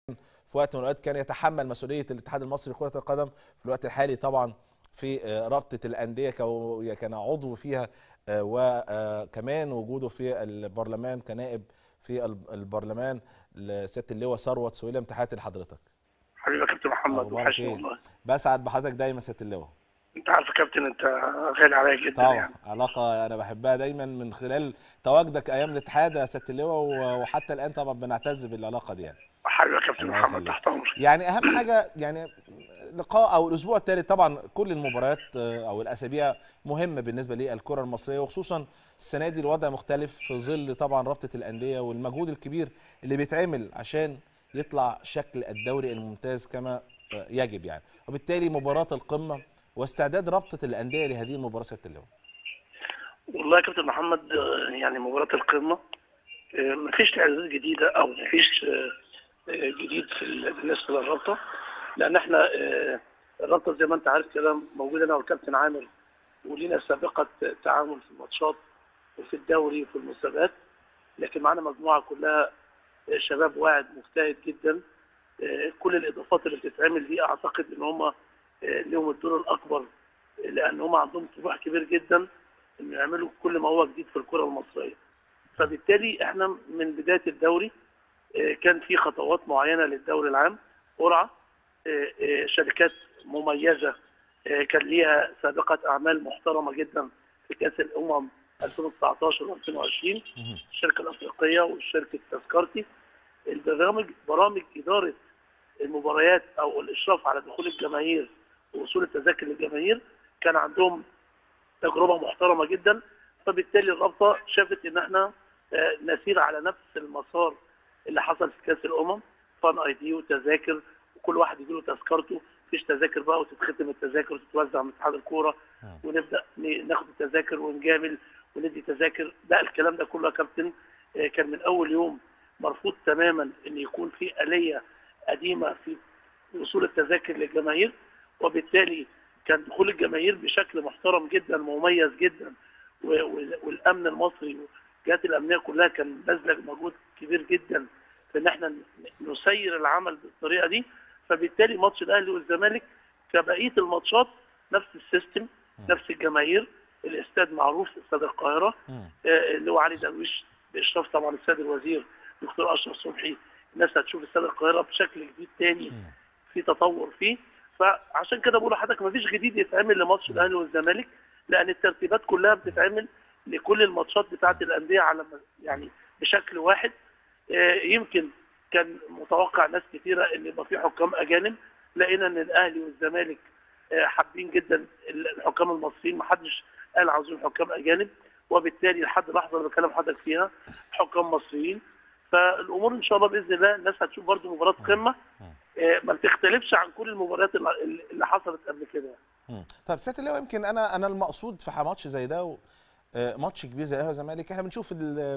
في وقت من الاوقات كان يتحمل مسؤوليه الاتحاد المصري لكره القدم في الوقت الحالي طبعا في رابطه الانديه كان عضو فيها وكمان وجوده في البرلمان كنائب في البرلمان لسياده اللواء ثروت سويلم تحياتي لحضرتك حبيبي يا كابتن محمد وحشني والله بسعد بحضرتك دايما سياده اللواء انت عارف يا كابتن انت غالي عليا جدا طبعا يعني. علاقه انا بحبها دايما من خلال تواجدك ايام الاتحاد يا سياده اللواء وحتى الان طبعا بنعتز بالعلاقه دي يعني حبيبي يا كابتن محمد تحت امرك يعني اهم حاجه يعني لقاء او الاسبوع الثالث طبعا كل المباريات او الاسابيع مهمه بالنسبه للكره المصريه وخصوصا السنه دي الوضع مختلف في ظل طبعا رابطه الانديه والمجهود الكبير اللي بيتعمل عشان يطلع شكل الدوري الممتاز كما يجب يعني وبالتالي مباراه القمه واستعداد رابطه الانديه لهذه المباراه سياده اللواء والله يا كابتن محمد يعني مباراه القمه ما فيش تعديلات جديده او ما فيش جديد في بالنسبه للرابطه لان احنا الرابطه زي ما انت عارف كده موجوده انا والكابتن عامر ولينا سابقه تعامل في الماتشات وفي الدوري وفي المسابقات لكن معانا مجموعه كلها شباب واعد مجتهد جدا كل الاضافات اللي بتتعمل دي اعتقد ان هم لهم الدور الاكبر لان هم عندهم طموح كبير جدا ان يعملوا كل ما هو جديد في الكره المصريه فبالتالي احنا من بدايه الدوري كان في خطوات معينه للدوري العام قرعه شركات مميزه كان ليها سابقه اعمال محترمه جدا في كاس الامم 2019 و2020 الشركه الافريقيه والشركه تذكرتي البرامج برامج اداره المباريات او الاشراف على دخول الجماهير ووصول التذاكر للجماهير كان عندهم تجربه محترمه جدا فبالتالي الرابطه شافت ان احنا نسير على نفس المسار اللي حصل في كاس الامم فان اي دي وتذاكر وكل واحد يجي له تذكرته مفيش تذاكر بقى وتتختم التذاكر وتتوزع من اتحاد الكوره ونبدا ناخد التذاكر ونجامل وندي تذاكر لا الكلام ده كله يا كابتن كان من اول يوم مرفوض تماما ان يكون في اليه قديمه في وصول التذاكر للجماهير وبالتالي كان دخول الجماهير بشكل محترم جدا مميز جدا والامن المصري والجهات الامنيه كلها كان بذل مجهود كبير جدا في ان احنا نسير العمل بالطريقه دي فبالتالي ماتش الاهلي والزمالك كبقيه الماتشات نفس السيستم نفس الجماهير الاستاد معروف استاد القاهره اللي هو علي درويش باشراف طبعا السيد الوزير دكتور اشرف صبحي الناس هتشوف استاد القاهره بشكل جديد تاني في تطور فيه فعشان كده بقول لحضرتك مفيش جديد يتعمل لماتش الاهلي والزمالك لان الترتيبات كلها بتتعمل لكل الماتشات بتاعه الانديه على يعني بشكل واحد يمكن كان متوقع ناس كثيره ان يبقى في حكام اجانب لقينا ان الاهلي والزمالك حابين جدا الحكام المصريين ما حدش قال عاوزين حكام اجانب وبالتالي لحد اللحظه اللي بكلم حضرتك فيها حكام مصريين فالامور ان شاء الله باذن الله الناس هتشوف برضو مباراه قمه ما بتختلفش عن كل المباريات اللي حصلت قبل كده طب سياده اللواء يمكن انا انا المقصود في ماتش زي ده ماتش كبير زي الاهلي والزمالك احنا بنشوف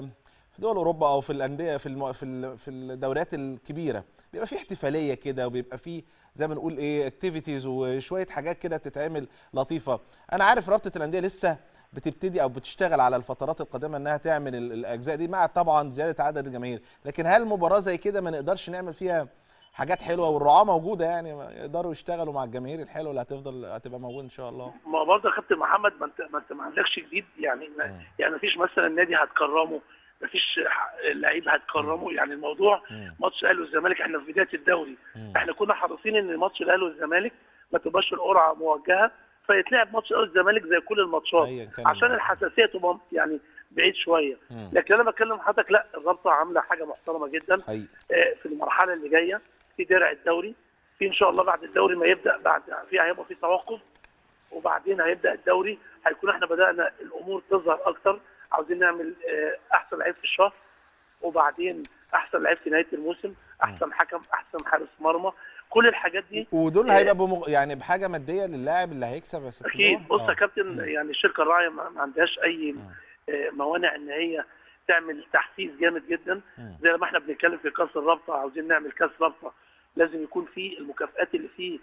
في دول اوروبا او في الانديه في الم... في ال... في الدوريات الكبيره بيبقى في احتفاليه كده وبيبقى في زي ما نقول ايه اكتيفيتيز وشويه حاجات كده تتعمل لطيفه انا عارف رابطه الانديه لسه بتبتدي او بتشتغل على الفترات القادمه انها تعمل الاجزاء دي مع طبعا زياده عدد الجماهير لكن هل مباراه زي كده ما نقدرش نعمل فيها حاجات حلوه والرعاه موجوده يعني يقدروا يشتغلوا مع الجماهير الحلوه اللي هتفضل هتبقى موجوده ان شاء الله ما برضه يا كابتن محمد ما انت ما انت ما عندكش جديد يعني ما يعني ما فيش مثلا نادي هتكرمه ما فيش لعيب هتكرمه يعني الموضوع ماتش الاهلي والزمالك احنا في بدايه الدوري احنا كنا حريصين ان ماتش الاهلي والزمالك ما تبقاش القرعه موجهه فيتلعب ماتش الاهلي والزمالك زي كل الماتشات عشان الحساسيه تبقى يعني بعيد شويه لكن انا بكلم حضرتك لا الرابطه عامله حاجه محترمه جدا حقيقي. في المرحله اللي جايه في درع الدوري في ان شاء الله بعد الدوري ما يبدا بعد في هيبقى في توقف وبعدين هيبدا الدوري هيكون احنا بدانا الامور تظهر اكتر عاوزين نعمل احسن لعيب في الشهر وبعدين احسن لعيب في نهايه الموسم احسن حكم احسن حارس مرمى كل الحاجات دي ودول هيبقى بمغ... يعني بحاجه ماديه لللاعب اللي هيكسب يا ست اكيد بص يا كابتن يعني الشركه الراعيه ما عندهاش اي موانع ان هي تعمل تحفيز جامد جدا زي ما احنا بنتكلم في كاس الرابطه عاوزين نعمل كاس رابطه لازم يكون في المكافئات اللي فيه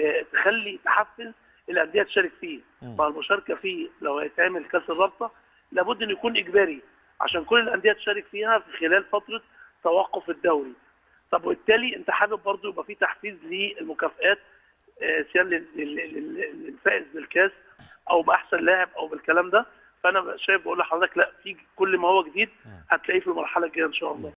تخلي تحفز الانديه تشارك فيه فالمشاركه فيه لو هيتعمل كاس الرابطه لابد ان يكون اجباري عشان كل الانديه تشارك فيها في خلال فتره توقف الدوري طب وبالتالي انت حابب برضه يبقى في تحفيز للمكافئات آه، سواء لل- لل- لل- للفائز بالكاس او باحسن لاعب او بالكلام ده فانا شايف بقول لحضرتك لا في كل ما هو جديد هتلاقيه في المرحله الجايه ان شاء الله